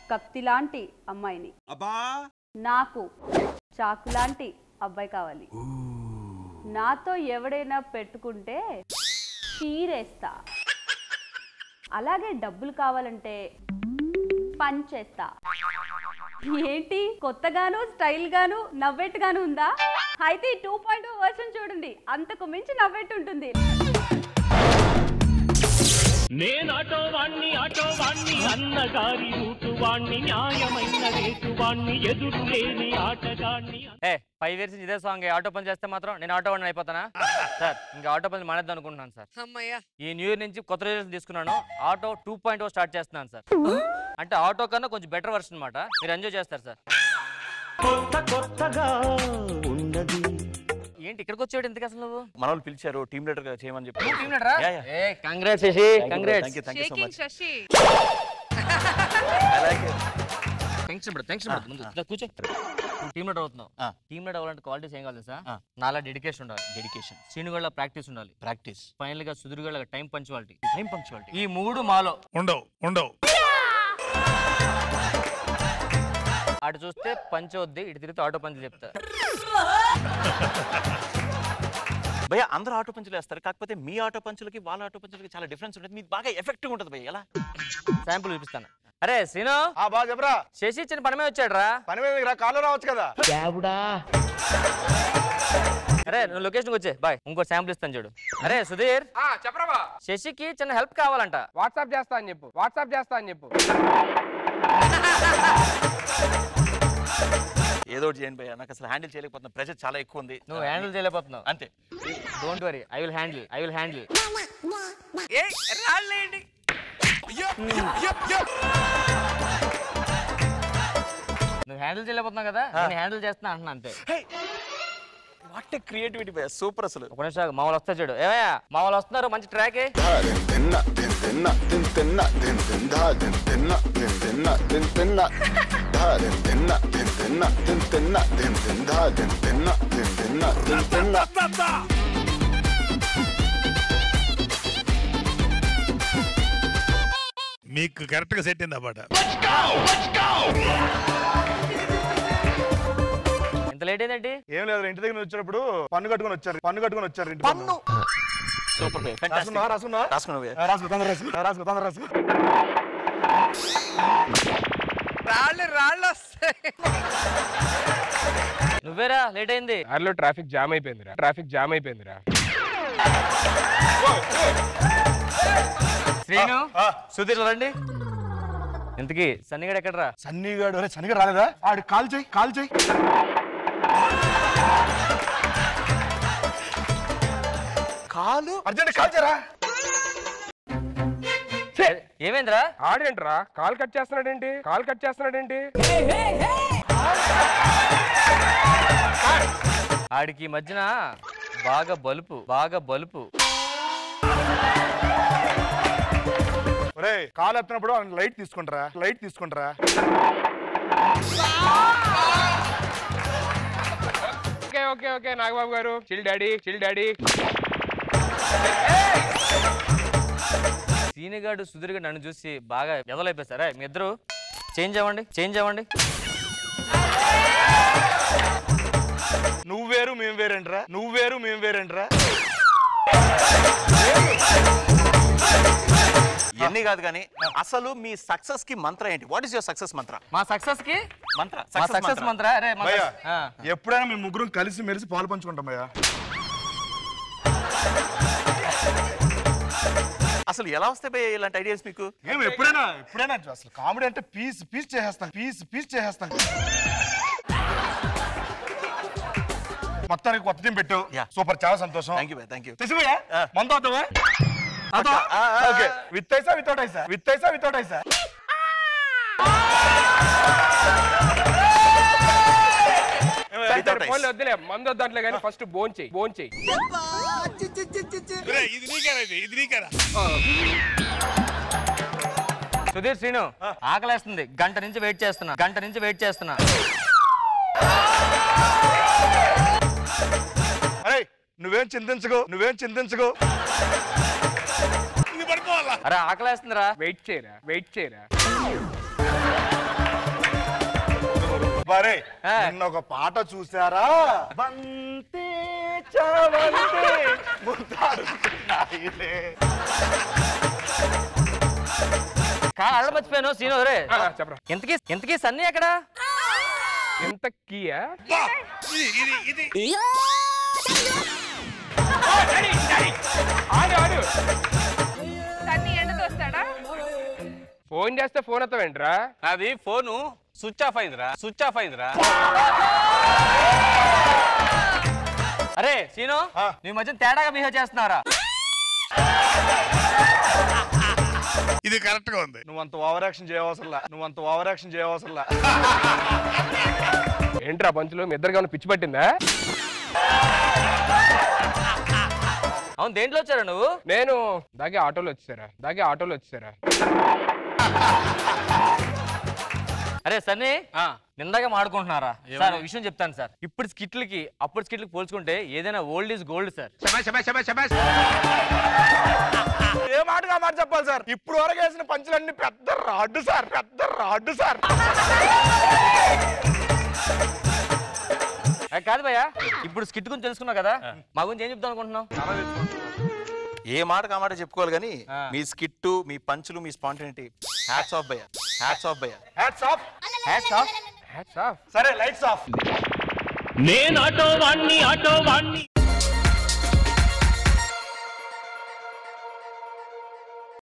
కత్తి లాంటి అమ్మాయిని అబ్బా నాకు చాకు లాంటి అబ్బాయి కావాలి నాతో ఎవడైనా పెట్టుకుంటే చీరేస్తా అలాగే డబ్బులు కావాలంటే పంచేస్తా ఏంటి కొత్తగాను స్టైల్ గాను నవ్వెట్టుగాను ఉందా అయితే టూ పాయింట్ వర్షన్ చూడండి అంతకు మించి నవ్వెట్టు ఉంటుంది నేను ఆటో వాణ్ణి ఆటో వాణ్ణి అన్నగారి రూటు వాణ్ణి న్యాయమైన రేటు వాణ్ణి ఎదురు లేని ఆటగాణ్ణి ఏ ఫైవ్ ఇయర్స్ ఇదే సాంగ్ ఆటో పని చేస్తే మాత్రం నేను ఆటో వాడిని అయిపోతానా సార్ ఇంకా ఆటో పని మానేద్దాం అనుకుంటున్నాను సార్ అమ్మయ్యా ఈ న్యూ ఇయర్ నుంచి కొత్త రిజల్ట్స్ తీసుకున్నాను ఆటో టూ పాయింట్ స్టార్ట్ చేస్తున్నాను సార్ అంటే ఆటో కన్నా కొంచెం బెటర్ వర్షన్ అనమాట మీరు ఎంజాయ్ చేస్తారు సార్ కొత్త కొత్తగా ఉన్నది ఏంటి ఇక్కడికి వచ్చాడు ఎందుకు అసలు నువ్వు మన వాళ్ళు పిలిచారు టీమ్ లీడర్ గా చేయమని చెప్పి Yeah, yeah. ఏ congrats Sashi congrats thank you thank you so shaking much Sashi tension పడు టెన్షన్ పడు ముందు దా, కూర్చో టీమ్ లీడర్ అవుతున్నావు ఆ. టీమ్ లీడర్ అవ్వాలంటే క్వాలిటీస్ ఏం కావాలి సార్ ఆ. నాలా డెడికేషన్ ఉండాలి డెడికేషన్ శ్రీనుగళ్ళ ప్రాక్టీస్ ఉండాలి ప్రాక్టీస్ ఫైనల్ గా సుదురుగళ్ళ టైం పంచువాలిటీ టైం పంక్చువాలిటీ ఈ మూడు మాలో ఉండవు ఉండవు అటు చూస్తే పంచ వద్ది ఇటు తిరిగితే ఆటో పంచులు చెప్తా భయ్య అందరూ ఆటో పంచులు వేస్తారు కాకపోతే మీ ఆటో పంచులకి వాళ్ళ ఆటో పంచులకి చాలా డిఫరెన్స్ ఉంటుంది మీకు బాగా ఎఫెక్టివ్ ఉంటుంది భయ్య ఎలా శాంపుల్ చూపిస్తాను అరే శ్రీను ఆ బాగా చెప్పరా శశి ఇచ్చిన పని మీద వచ్చాడు రా పని మీద రా కాళ్ళు రావచ్చు కదా అరే నువ్వు లొకేషన్కి వచ్చే బాయ్ ఇంకో శాంపుల్ ఇస్తాను చూడు అరే సుధీర్ చెప్పరాబా శశికి చిన్న హెల్ప్ కావాలంట వాట్సాప్ చేస్తా అని చెప్పు వాట్సాప్ చేస్తా అని చెప్పు ఏదో ఒకటి చేయండి భయ్య నాకు అసలు హ్యాండిల్ చేయలేకపోతున్నా ప్రెషర్ చాలా ఎక్కువ ఉంది నువ్వు హ్యాండిల్ చేయలేకపోతున్నావు అంతే don't worry I will handle I will handle ఏ రాళ్ళేంటి నువ్వు హ్యాండిల్ చేయలేకపోతున్నావు కదా నేను హ్యాండిల్ చేస్తున్నా అంటున్నా అంతే వాట్ క్రియేటివిటీ భయ్య సూపర్ అసలు ఒక నిమిషం మా వాళ్ళు వస్తా చూడు ఏమయ్యా మా వాళ్ళు వస్తున్నారు మంచి ట్రాకే మీకు కరెక్ట్ గా సెట్ అయింది ఆ పాట ఇంత లేట్ ఏంటంటే ఏం లేదు ఇంటి దగ్గర నుంచి వచ్చేటప్పుడు పన్ను కట్టుకొని వచ్చారు పన్ను కట్టుకొని వచ్చారు ఇంటి పన్ను సూపర్ భయ్య రాసుకున్నా ఫ్యాంటాస్టిక్ రాసుకున్నా రాసుకున్నావు భయ్య రాసుకో తొందర రాసుకో రాసుకో తొందర రాసుకో రాళ్ళు రాళ్ళు వస్తాయి నువ్వేరా లేట్ అయింది దారిలో ట్రాఫిక్ జామ్ అయిపోయిందిరా ట్రాఫిక్ జామ్ అయిపోయిందిరా శ్రీను సుధీర్ రండి ఇంతకీ సన్నిగడు ఎక్కడరా సన్నీగాడు అరే సన్నిగా రాలేదా ఆడు కాల్ చేయి కాల్ చేయి కాలు అర్జెంట్ కాల్ చేయరా ఏమైందిరా ఆడేంట్రా కాల్ కట్ చేస్తున్నాడేంటి కాల్ కట్ చేస్తున్నాడేంటి ఆడికి ఈ మధ్యన బాగా బలుపు బాగా బలుపు ఒరే కాల్ ఎత్తినప్పుడు ఆయన లైట్ తీసుకుంటారా లైట్ తీసుకుంటారా okay okay okay Nagababu garu chill daddy chill daddy సీనిగాడు సుధీర్గాడు నన్ను చూసి బాగా ఎదలైపోతారా మీ ఇద్దరు చేంజ్ అవ్వండి చేంజ్ అవ్వండి నువ్వు వేరు మేము వేరేంట్రా నువ్వు వేరు మేము వేరేంట్రా ఇవన్నీ కాదు కానీ అసలు మీ సక్సెస్ కి మంత్ర ఏంటి వాట్ ఇస్ యువర్ సక్సెస్ మంత్ర మా సక్సెస్ కి మంత్ర మా సక్సెస్ మంత్ర అరే మా భయ్యా success- ఆ. ఎప్పుడైనా మేము ముగ్గురం కలిసి మెలిసి పాలు పంచుకుంటాం భయ్యా అసలు ఎలా వస్తాయి భయ్య ఇలాంటి ఐడియాస్ మీకు ఏం ఎప్పుడైనా ఎప్పుడైనా అసలు కామెడీ అంటే పీస్ పీస్ చేసేస్తాం పీస్ పీస్ చేసేస్తాం మొత్తానికి కొత్త టీం పెట్టావు Yeah. సూపర్ చాలా సంతోషం థ్యాంక్ యూ భయ్య థ్యాంక్ యూ తెసిపోయా మందు అవుతావా okay with ice without ice with ice without ice Without ice. ఫోన్లో వద్దులే మందు వద్దంట్లే కానీ ఫస్ట్ బోన్ చెయ్యి బోన్ చెయ్యి ఒరేయ్, ఇది నీకేనా ఇది? ఇది నీకేనా సుధీర్ శ్రీను ఆకలేస్తుంది గంట నుంచి వెయిట్ చేస్తున్నా గంట నుంచి వెయిట్ చేస్తున్నా అరే నువ్వేం చింతించుకో నువ్వేం చింతించుకో ఇది పడుకోవాలా అరే ఆకలేస్తుందిరా వెయిట్ చేయరా వెయిట్ చేయరా మరే ఆ. నిన్న ఒక పాట చూసారా బంతే చావంతే ముద్దాడుతున్నాయిలే. కా అక్కడ మర్చిపోయాను సీను రే ఆ, చెప్పరా ఇంతకీ ఇంతకీ సన్నీ ఎక్కడ ఎంత కీయా బా, ఇది ఇది ఇది ఆడు ఆడు సన్నీ ఎండతో వస్తాడా ఫోన్ చేస్తే ఫోన్ ఎత్తవేంట్రా అది ఫోను స్విచ్ ఆఫ్ అయిందిరా స్విచ్ ఆఫ్ అయిందిరా అరే సీను నీ మధ్య తేడాగా బిహేవ్ చేస్తున్నారా ఇది కరెక్ట్ గా ఉంది నువ్వు అంత ఓవర్ యాక్షన్ చేయవసరంలా నువ్వు అంత ఓవర్ యాక్షన్ చేయవసరంలా ఏంట్రా పంచులు మీ ఇద్దరికి ఏమైనా పిచ్చి పట్టిందా అవును దేంట్లో వచ్చారా నువ్వు నేను దాగే ఆటోలో వచ్చారా దాగే ఆటోలో వచ్చారా అరే సన్నీ ఆ. నిందాగా మాడుకుంటున్నారా సార్ ఒక విషయం చెప్తాను సార్ ఇప్పుడు స్కిట్లకి అప్పుడు స్కిట్లకి పోల్చుకుంటే ఏదైనా ఓల్డ్ ఈజ్ గోల్డ్ సార్ ఏ మాటగా మాట చెప్పాలి సార్ ఇప్పుడు వరకు వేసిన పంచులన్నీ పెద్ద రాడ్డు సార్ పెద్ద రాడ్డు సార్ అది కాదు భయ్యా ఇప్పుడు స్కిట్ గురించి తెలుసుకున్నావు కదా మా గురించి ఏం చెప్తాం అనుకుంటున్నావు ఏ మాట కామాట చెప్పుకోవాలి కానీ ఆ. మీ స్కిట్ మీ పంచులు మీ స్పాంటినిటీ హ్యాట్స్ ఆఫ్ భయ్య హ్యాట్స్ ఆఫ్ భయ్య hats off hats off hats off సరే లైట్స్ ఆఫ్ నేను ఆటో వాణ్ణి ఆటో వాణ్ణి